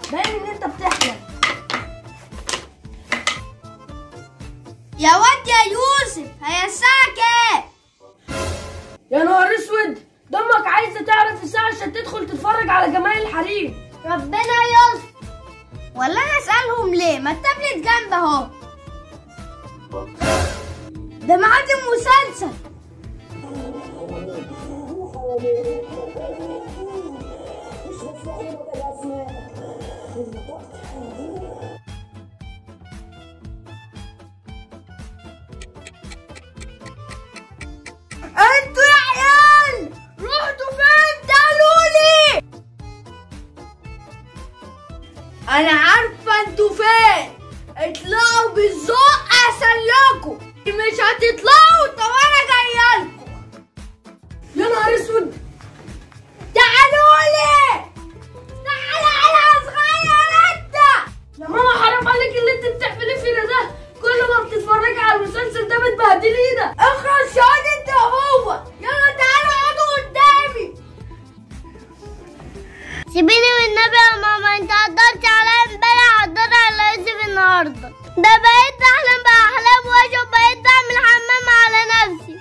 باين ان انت بتحلم يا واد يا يوسف هي الساعة كام؟ يا نهار اسود دمك عايزه تعرف الساعه عشان تدخل تتفرج على جمال الحريم ربنا يستر ولا انا اسالهم ليه؟ ما التابلت جنب اهو ده ميعاد المسلسل انتوا يا عيال رحتوا فين تعالوا لي انا عارفه انتوا فين اطلعوا بالذوق احسن لكم مش هتطلعوا طب انا جايالكم يا نهار اسود تعالوا لي تعالى على صغير انت يا ماما حرام عليك اللي انت بتعمليه فينا ده كل ما بتتفرجي على المسلسل ده بتبهدلي ايدك اخرج شهاد انت وهو يلا تعالوا اقعدوا قدامي سيبيني والنبي يا ماما انت قدرت عليا امبارح قدرت على يوسف النهارده ده بقيت احلم باحلام واشوف بقيت بعمل حمام على نفسي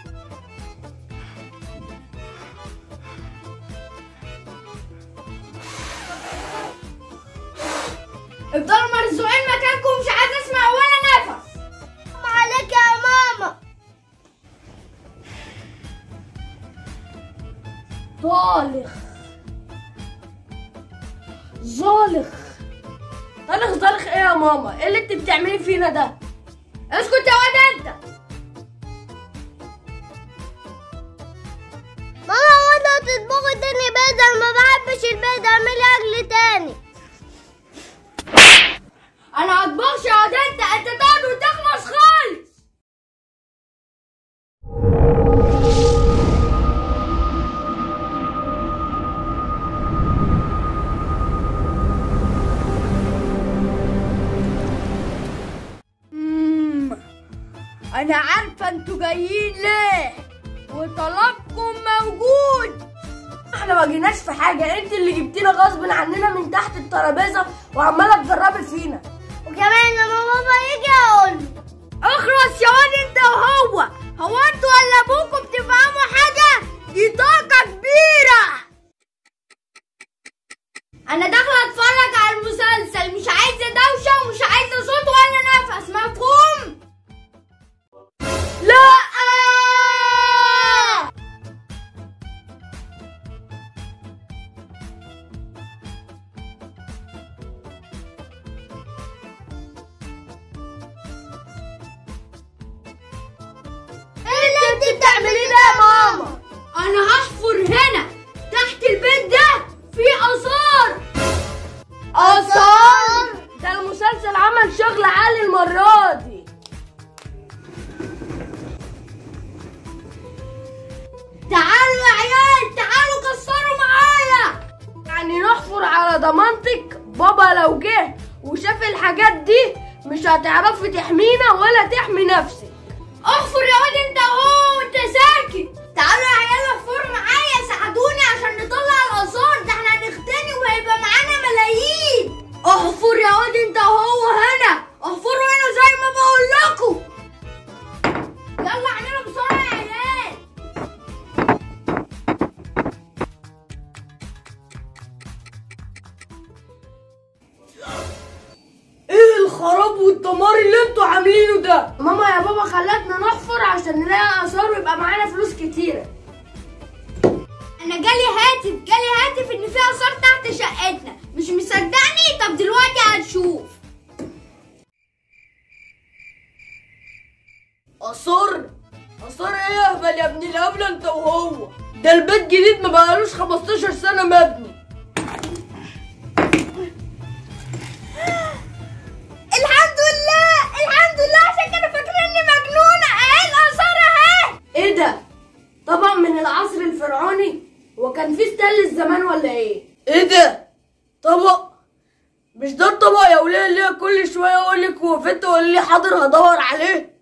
افضلوا مرزوعين مكانكم مش عايز اسمع ولا نفس عليك يا ماما طالخ زالخ طالخ زالخ ايه يا ماما ايه اللي انت بتعمليه فينا ده اسكت يا واد انت ماما وانت هتطبخي تاني بيضة ما بحبش البيضة اعملي اكل تاني انا هطبخش يا واد انت انت تقعد وتخلص خالص مم. انا عارفه انتوا جايين ليه وطلبكم موجود احنا ما جيناش في حاجه انت اللي جبتينا غصب عننا من تحت الترابيزه وعماله تجربي فينا وكمان لما بابا يجي اقول له اخرس يا واد انت وهو هو انتوا ولا ابوكم بتفهموا حاجه دي طاقه كبيره انا داخله اتفرج على المسلسل مش عايزه دوشه ومش عايزه صوت ولا نفس مفهوم لا ايه اللي انت بتعمليه ده يا ماما انا هحفر هنا تحت البيت ده في اثار اثار ده المسلسل عمل شغل عالي المره دي تعالوا يا عيال تعالوا كسروا معايا يعني نحفر على ضمانتك بابا لو جه وشاف الحاجات دي مش هتعرفي تحمينا ولا تحمي نفسك احفر يا واد انت اهو وانت ساكت تعالوا يا عيال احفروا معايا ساعدوني عشان نطلع الاثار ده احنا هنغتني وهيبقى معانا ملايين احفر يا واد انت اهو هنا احفروا هنا زي ما بقول لكم يلا اعملوا بسرعه يا عيال ايه الخراب والدمار اللي انتوا عاملينه ده ماما يا بابا خلتنا نحفر عشان نلاقي اثار ويبقى معانا فلوس كتيره انا جالي هاتف جالي هاتف ان في اثار تحت شقتنا مش مصدقني طب دلوقتي هتشوف اثار اثار ايه يا اهبل يا ابن الهبله انت وهو ده البيت جديد ما بقالوش 15 سنه مبني الحمد لله الحمد لله عشان كانوا فاكريني مجنونه اهي الاثار اهي ايه ده طبعا من العصر الفرعوني وكان في ستانلس زمان ولا ايه ايه ده طبق مش ده الطبق يا وليه اللي كل شويه اقول لك وقفت تقول لي حاضر هدور عليه